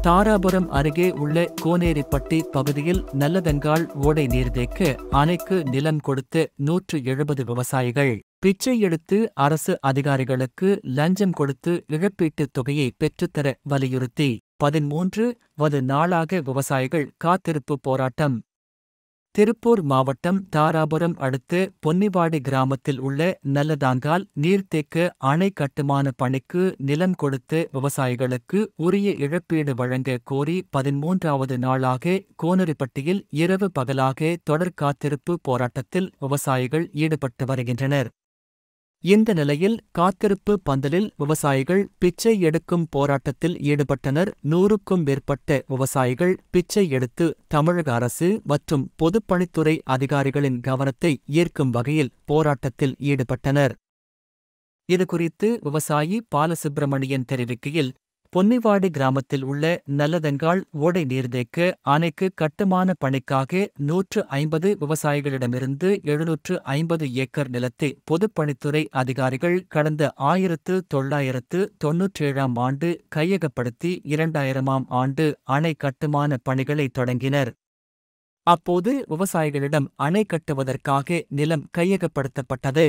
தாராபுரம் அருகே உள்ள கோனேரிப்பட்டி பகுதியில் நல்லதங்கால் ஓடை நீர்தேக்க அணைக்கு நிலம் கொடுத்த நூற்று எழுபது விவசாயிகள் பிச்சை எடுத்து அரசு அதிகாரிகளுக்கு லஞ்சம் கொடுத்து இழப்பீட்டுத் தொகையை பெற்றுத்தர வலியுறுத்தி பதிமூன்று வது நாளாக விவசாயிகள் காத்திருப்பு போராட்டம் திருப்பூர் மாவட்டம் தாராபுரம் அடுத்த பொன்னிவாடி கிராமத்தில் உள்ள நல்லதாங்கால் நீர்த்தேக்க அணை கட்டுமான பணிக்கு நிலம் கொடுத்த விவசாயிகளுக்கு உரிய இழப்பீடு வழங்க கோரி பதிமூன்றாவது நாளாக கோனரிப்பட்டியில் இரவு பகலாக தொடர் காத்திருப்பு போராட்டத்தில் விவசாயிகள் ஈடுபட்டு வருகின்றனர் இந்த நிலையில் காத்திருப்பு பந்தலில் விவசாயிகள் பிச்சை எடுக்கும் போராட்டத்தில் ஈடுபட்டனர் நூறுக்கும் மேற்பட்ட விவசாயிகள் பிச்சை எடுத்து தமிழக அரசு மற்றும் பொதுப்பணித்துறை அதிகாரிகளின் கவனத்தை ஈர்க்கும் வகையில் போராட்டத்தில் ஈடுபட்டனர் இதுகுறித்து விவசாயி பாலசுப்பிரமணியன் தெரிவிக்கையில் பொன்னிவாடி கிராமத்தில் உள்ள நல்லதங்கால் ஓடை நீர்தேக்க அணைக்கு கட்டுமான பணிக்காக நூற்று ஐம்பது விவசாயிகளிடமிருந்து எழுநூற்று ஐம்பது ஏக்கர் நிலத்தை பொதுப்பணித்துறை அதிகாரிகள் கடந்த ஆயிரத்து தொள்ளாயிரத்து தொன்னூற்றேழாம் ஆண்டு கையகப்படுத்தி இரண்டாயிரமாம் ஆண்டு அணை கட்டுமான பணிகளை தொடங்கினர் அப்போது விவசாயிகளிடம் அணை கட்டுவதற்காக நிலம் கையகப்படுத்தப்பட்டது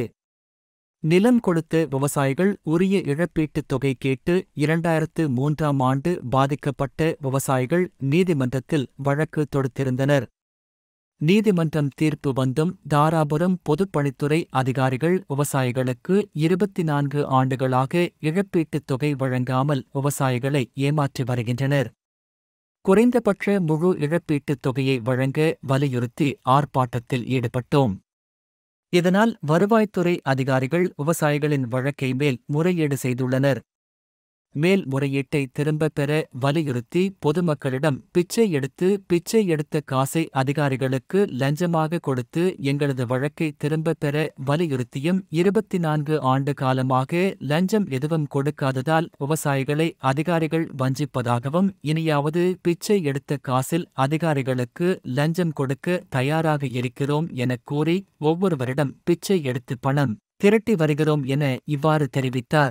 நிலம் கொடுத்த விவசாயிகள் உரிய இழப்பீட்டுத் தொகை கேட்டு இரண்டாயிரத்து மூன்றாம் ஆண்டு பாதிக்கப்பட்ட விவசாயிகள் நீதிமன்றத்தில் வழக்கு தொடுத்திருந்தனர் நீதிமன்றம் தீர்ப்பு வந்தும் தாராபுரம் பொதுப்பணித்துறை அதிகாரிகள் விவசாயிகளுக்கு இருபத்தி நான்கு ஆண்டுகளாக இழப்பீட்டுத் தொகை வழங்காமல் விவசாயிகளை ஏமாற்றி வருகின்றனர் குறைந்தபட்ச முழு இழப்பீட்டுத் தொகையை வழங்க வலியுறுத்தி ஆர்ப்பாட்டத்தில் ஈடுபட்டோம் இதனால் வருவாய்த்துறை அதிகாரிகள் விவசாயிகளின் வழக்கை மேல் முறையீடு செய்துள்ளனர் மேல் முறையீட்டை திரும்பப் பெற வலியுறுத்தி பொதுமக்களிடம் பிச்சை எடுத்து பிச்சை எடுத்த காசை அதிகாரிகளுக்கு லஞ்சமாக கொடுத்து எங்களது வழக்கை திரும்பப் பெற வலியுறுத்தியும் இருபத்தி நான்கு ஆண்டு காலமாக லஞ்சம் எதுவும் கொடுக்காததால் விவசாயிகளை அதிகாரிகள் வஞ்சிப்பதாகவும் இனியாவது பிச்சை எடுத்த காசில் அதிகாரிகளுக்கு லஞ்சம் கொடுக்க தயாராக இருக்கிறோம் எனக் கூறி ஒவ்வொருவரிடம் பிச்சை எடுத்து பணம் திரட்டி வருகிறோம் என இவ்வாறு தெரிவித்தார்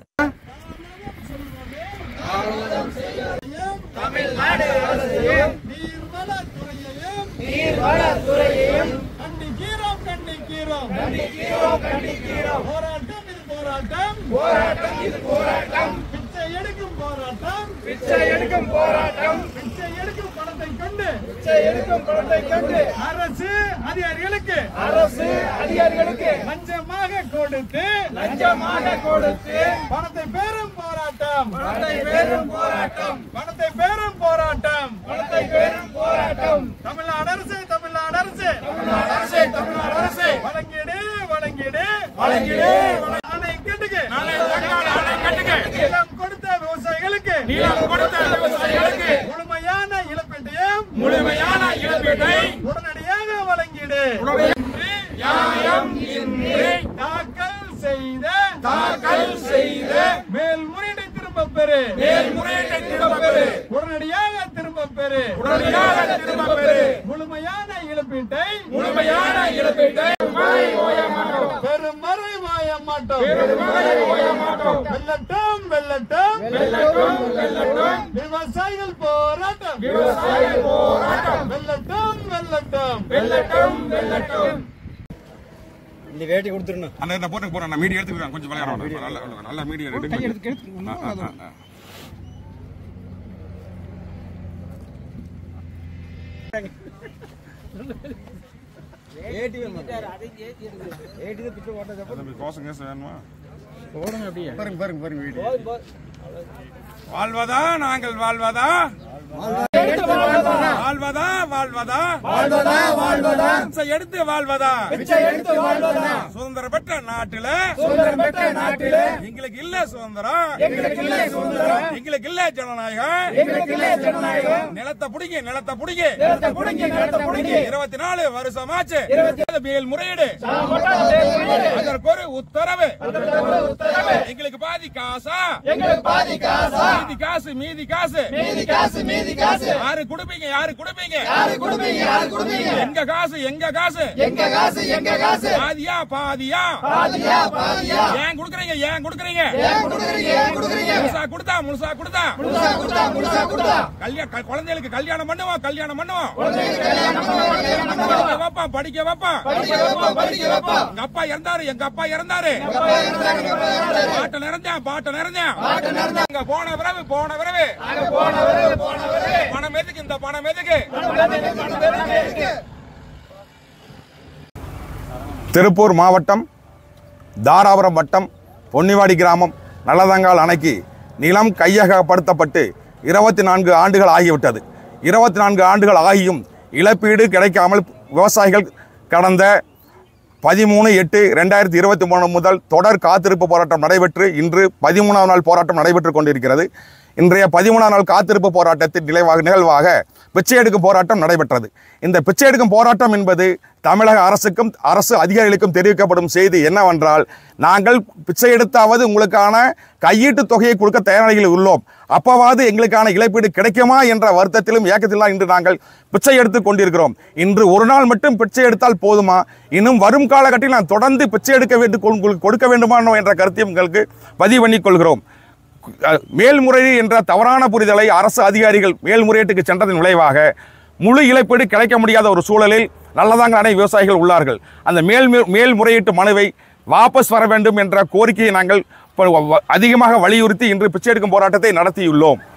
தமிழ்நாடு அரசையும் நீர்வளத்துறையையும் நீர்வளத்துறையையும் கண்டிக்கிறோம் கண்டிக்கிறோம் கண்டிக்கிறோம் கண்டிக்கிறோம் போராட்டம் இது போராட்டம் போராட்டம் இது போராட்டம் பிச்சை எடுக்கும் போராட்டம் பிச்சை எடுக்கும் போராட்டம் பிச்சை எடுக்கும் பணத்தை கொண்டு பிச்சை எடுக்கும் பணத்தை கொண்டு அரசு அதிகாரிகளுக்கு அரசு அதிகாரிகளுக்கு லஞ்சமாக கொடுத்து லஞ்சமாக கொடுத்து பணத்தை பெறும் போராட்டம் பணத்தை பெறும் போராட்டம் பணத்தை பெறும் போராட்டம் பணத்தை பெறும் போராட்டம் தமிழ்நாடு அரசு தமிழ்நாடு அரசு தமிழ்நாடு அரசு தமிழ்நாடு அரசு வழங்கிடு வழங்கிடு வழங்கிடு அணை கட்டுக்கு அணை கட்டுக்கு நிலம் கொடுத்த விவசாயிகளுக்கு நிலம் கொடுத்த விவசாயிகளுக்கு முழுமையான இழப்பீட்டையும் முழுமையான இழப்பீட்டை உடனடியாக வழங்கிடு நியாயம் இன்றி தாக்கல் செய்த தாக்கல் செய்த மேல்முறையீட்டை திரும்ப பெறு மேல்முறையீட்டை திரும்ப பெறு உடனடியாக திரும்ப பெறு உடனடியாக திரும்ப பெறு முழுமையான இழப்பீட்டை முழுமையான இழப்பீட்டை பெருமறை ஓய மாட்டோம் பெருமறை ஓய மாட்டோம் வெல்லட்டும் வெல்லட்டும் வெல்லட்டும் வெல்லட்டும் விவசாயிகள் போராட்டம் விவசாயிகள் போராட்டம் வெல்லட்டும் வெல்லட்டும் வெல்லட்டும் வெல்லட்டும் இந்த வேட்டி கொடுத்துருணும் அந்த இந்த போட்டு போறேன் நான் மீடியா எடுத்துக்கிறேன் கொஞ்சம் விளையாடுறோம் நல்ல நல்ல மீடியா எடுத்து ஆ, ஆ, ஆ. வேட்டி வேணும் வேட்டி தான் பிச்சை போட்டது தம்பி, கோசம் கேசம் வேணுமா போடுங்க அப்படியே பாருங்க பாருங்க பாருங்க வீடியோ வாழ்வதா நாங்கள் வாழ்வதா வாழ்வதா வாழ்வதா வாழ்வதா வாழ்வதா பிச்சை எடுத்து வாழ்வதா பிச்சை எடுத்து வாழ்வதா சுதந்திரம் பெற்ற நாட்டில சுதந்திரம் பெற்ற நாட்டிலே எங்களுக்கு இல்ல சுதந்திரம் எங்களுக்கு இல்லை சுதந்திரம் எங்களுக்கு இல்ல ஜனநாயகம் எங்களுக்கு இல்லை ஜனநாயகம் நிலத்தை புடிங்க நிலத்தை புடிங்க நிலத்தை புடுங்கி நிலத்தை புடுங்கி இருபத்தி நாலு வருஷமாச்சு இருபத்தி- மேல் முறையீடு அதற்கு ஒரு உத்தரவு உத்தரவு எங்களுக்கு பாதி காசா எங்களுக்கு பாதி காசா மீதி காசு மீதி காசு மீதி காசு மீதி காசு யாரு குடுப்பீங்க யாரு குடுப்பீங்க யாரு கொடுப்பீங்க யாரு கொடுப்பீங்க எங்க காசு எங்க காசு எங்க காசு எங்க காசு பாதியா பாதியா பாதியா பாதியா ஏன் குடுக்குறீங்க ஏன் குடுக்குறீங்க ஏன் கொடுக்குறீங்க ஏன் கொடுக்குறீங்க முழுசா கொடுத்தா முழுசா கொடுத்தா முழுசா கொடுத்தா முழுசா கொடுத்தா கல்யாணம் குழந்தைகளுக்கு கல்யாணம் பண்ணுவோம் கல்யாணம் பண்ணுவோம் கல்யாணம் பண்ணுவோம், கல்யாணம் பண்ணுவோம். படிக்க வைப்பான் படிக்க வைப்பான் படிக்க வைப்போம் படிக்க வைப்போம் எங்க அப்பா இறந்தாரு எங்க அப்பா இறந்தாரு அப்பா இருந்தாங்க, அப்பா இருந்தாங்க. பாட்ட நிறைஞ்சேன் பாட்ட நிறைஞ்சேன் பாட்டு நடந்தாங்க. அங்க போன பிறகு போன பிறகு அங்க போன வரவு, போன வரவு. பணம் எதுக்கு இந்த பணம் எதுக்கு திருப்பூர் மாவட்டம் தாராபுரம் வட்டம் பொன்னிவாடி கிராமம் நல்லதங்கால் அணைக்கு நிலம் கையகப்படுத்தப்பட்டு இருபத்தி நான்கு ஆண்டுகள் ஆகிவிட்டது இருபத்தி நான்கு ஆண்டுகள் ஆகியும் இழப்பீடு கிடைக்காமல் விவசாயிகள் கடந்த பதிமூணு எட்டு ரெண்டாயிரத்தி இருபத்தி மூணு முதல் தொடர் காத்திருப்பு போராட்டம் நடைபெற்று இன்று பதிமூணாம் நாள் போராட்டம் நடைபெற்று கொண்டிருக்கிறது இன்றைய பதிமூணாம் நாள் காத்திருப்பு போராட்டத்தின் நிலைவாக நிகழ்வாக பிச்சை எடுக்கும் போராட்டம் நடைபெற்றது இந்த பிச்சை எடுக்கும் போராட்டம் என்பது தமிழக அரசுக்கும் அரசு அதிகாரிகளுக்கும் தெரிவிக்கப்படும் செய்தி என்னவென்றால் நாங்கள் பிச்சை எடுத்தாவது உங்களுக்கான கையீட்டு தொகையை கொடுக்க தயாரிகளில் உள்ளோம் அப்பவாது எங்களுக்கான இழப்பீடு கிடைக்குமா என்ற வருத்தத்திலும் ஏக்கத்திலும் இன்று நாங்கள் பிச்சை எடுத்துக் கொண்டிருக்கிறோம் இன்று ஒரு நாள் மட்டும் பிச்சை எடுத்தால் போதுமா இன்னும் வரும் காலகட்டத்தில் நான் தொடர்ந்து பிச்சை எடுக்க வேண்டும் உங்களுக்கு கொடுக்க வேண்டுமா என்ற கருத்தையும் உங்களுக்கு பதிவு பண்ணிக் கொள்கிறோம் அஹ், மேல்முறையீடு என்ற தவறான புரிதலை அரசு அதிகாரிகள் மேல்முறையீட்டுக்கு சென்றதன் விளைவாக முழு இழப்பீடு கிடைக்க முடியாத ஒரு சூழலில் நல்லதாங்க அணை விவசாயிகள் உள்ளார்கள் அந்த மேல் மேல்முறையீட்டு மனுவை வாபஸ் வர வேண்டும் என்ற கோரிக்கையை நாங்கள் இப்ப வ- அதிகமாக வலியுறுத்தி இன்று பிச்சை எடுக்கும் போராட்டத்தை நடத்தியுள்ளோம்